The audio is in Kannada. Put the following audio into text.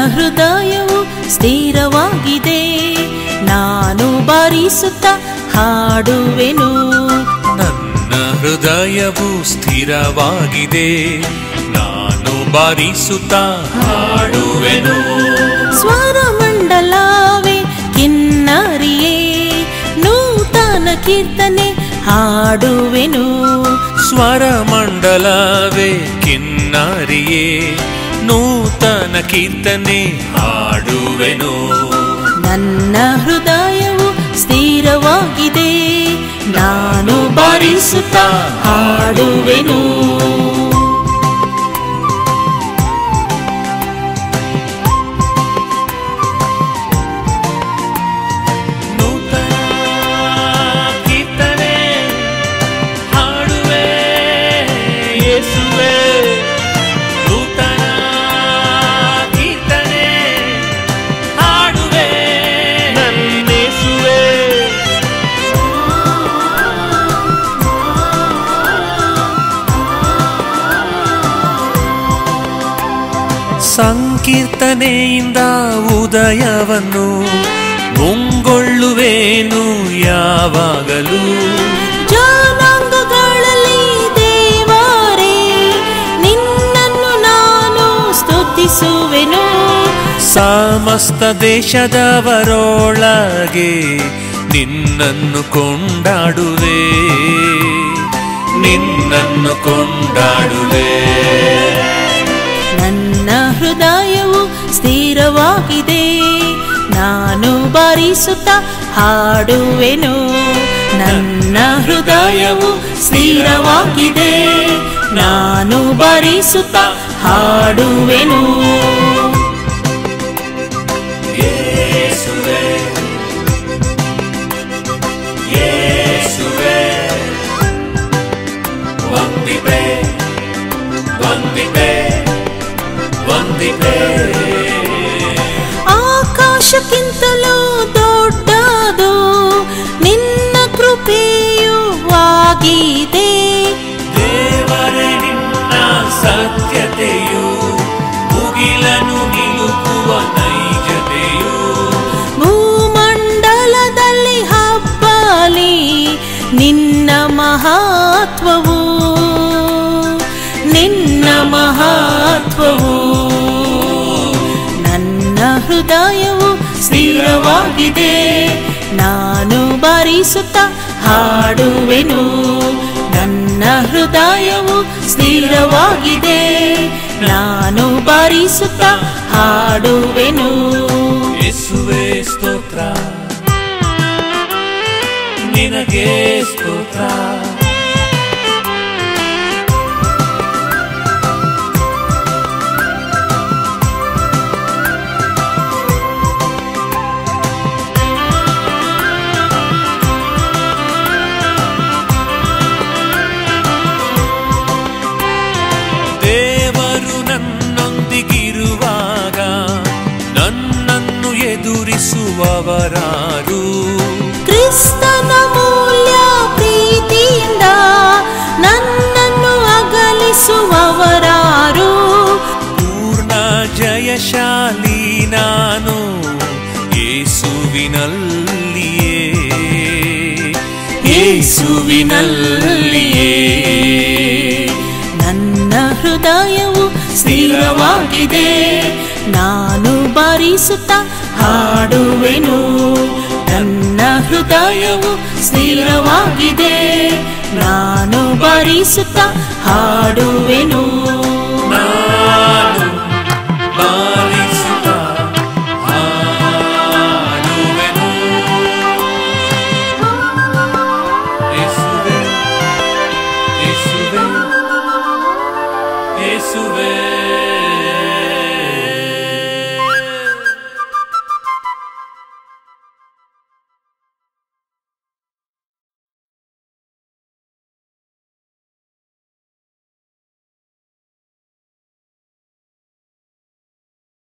ಹೃದಯವು ಸ್ಥಿರವಾಗಿದೆ ನಾನು ಬಾರಿಸುತ್ತ ಹಾಡುವೆನು ನನ್ನ ಹೃದಯವು ಸ್ಥಿರವಾಗಿದೆ ನಾನು ಬಾರಿಸುತ್ತಾ ಹಾಡುವೆನು ಸ್ವರ ಮಂಡಲವೇ ಕಿನ್ನರಿಯೇ ನೂತನ ಕೀರ್ತನೆ ಹಾಡುವೆನು ಸ್ವರ ಮಂಡಲವೇ ಕಿನ್ನರಿಯೇ ನೂತನ ಕೀರ್ತನೆ ಹಾಡುವೆನು ನನ್ನ ಹೃದಯವು ಸ್ಥಿರವಾಗಿದೆ ನಾನು ಬಾರಿಸುತ್ತ ಹಾಡುವೆನು ನೂತನ ಕೀರ್ತನೆ ಹಾಡುವೆ ಯೇಸುವೆ ನೂತನ ಕೀರ್ತನೆ ಹಾಡುವೆ ನನ್ನೇಸುವೆ ಸಂಕೀರ್ತನೆಯಿಂದ ಉದಯವನ್ನು ಮುಂಗೊಳ್ಳುವೇನು ಯಾವಾಗಲೂ ಜನಾಂಗಗಳಲ್ಲಿ ದೇವರೇ ನಿನ್ನನ್ನು ನಾನು ಸ್ತುತಿಸುವೆನು ಸಮಸ್ತ ದೇಶದವರೊಳಗೆ ನಿನ್ನನ್ನು ಕೊಂಡಾಡುವೆ ನಿನ್ನನ್ನು ಕೊಂಡಾಡುವೆ ನನ್ನ ಹೃದಯವು ಸ್ಥಿರವಾಗಿದೆ ನಾನು ಬಾರಿಸುತ್ತ ಹಾಡುವೆನು ನನ್ನ ಹೃದಯವು ಸ್ಥಿರವಾಗಿದೆ ನಾನು ಬಾರಿಸುತ್ತ ಹಾಡುವೆನು ಯೇಸುವೆ ಯೇಸುವೆ ವಂದಿಪೆ ವಂದಿಪೆ ವಂದಿಪೆ ಆಕಾಶಕ್ಕಿಂತಲೂ ದೊಡ್ಡದು ನಿನ್ನ ಕೃಪೆಯು ಆಗಿದೆ ದೇವರೇ ನಿನ್ನ ಸತ್ಯತೆಯು ಮುಗಿಲನು ನಿಲುಕುವ ನೈಜತೆಯು ಭೂಮಂಡಲದಲ್ಲಿ ಹಬ್ಬಲಿ ನಿನ್ನ ಮಹತ್ವವು ನಿನ್ನ ಮಹತ್ವವು ನನ್ನ ಹೃದಯವು ಸ್ಥಿರವಾಗಿದೆ ನಾನು ಬಾರಿಸುತ್ತ ಹಾಡುವೆನು ನನ್ನ ಹೃದಯವು ಸ್ಥಿರವಾಗಿದೆ ನಾನು ಬಾರಿಸುತ್ತ ಹಾಡುವೆನು ಯೇಸುವೆ ಸ್ತೋತ್ರ ನಿನಗೆ ಸ್ತೋತ್ರ ದೇವರು ನನ್ನೊಂದಿಗಿರುವಾಗ ನನ್ನನ್ನು ಎದುರಿಸುವವರಾರು ಕ್ರಿಸ್ತನ ಮೂಲ್ಯ ಪ್ರೀತಿಯಿಂದ ನನ್ನನ್ನು ಅಗಲಿಸುವವರಾರು ಪೂರ್ಣ ಜಯಶಾಲಿ ನಾನು ಯೇಸುವಿನಲ್ಲಿಯೇ ಯೇಸುವಿನಲ್ಲಿಯೇ ನನ್ನ ಹೃದಯವು ಸ್ಥಿರವಾಗಿದೆ ನಾನು ಬಾರಿಸುತ್ತ ಹಾಡುವೆನು ನನ್ನ ಹೃದಯವು ಸ್ಥಿರವಾಗಿದೆ ನಾನು ಬಾರಿಸುತ್ತ ಹಾಡುವೆನು ನಾನು ಬಾರಿಸುತ್ತ ಹಾಡುವೆನು. ಯೇಸುವೆ, ಯೇಸುವೆ, ಯೇಸುವೆ,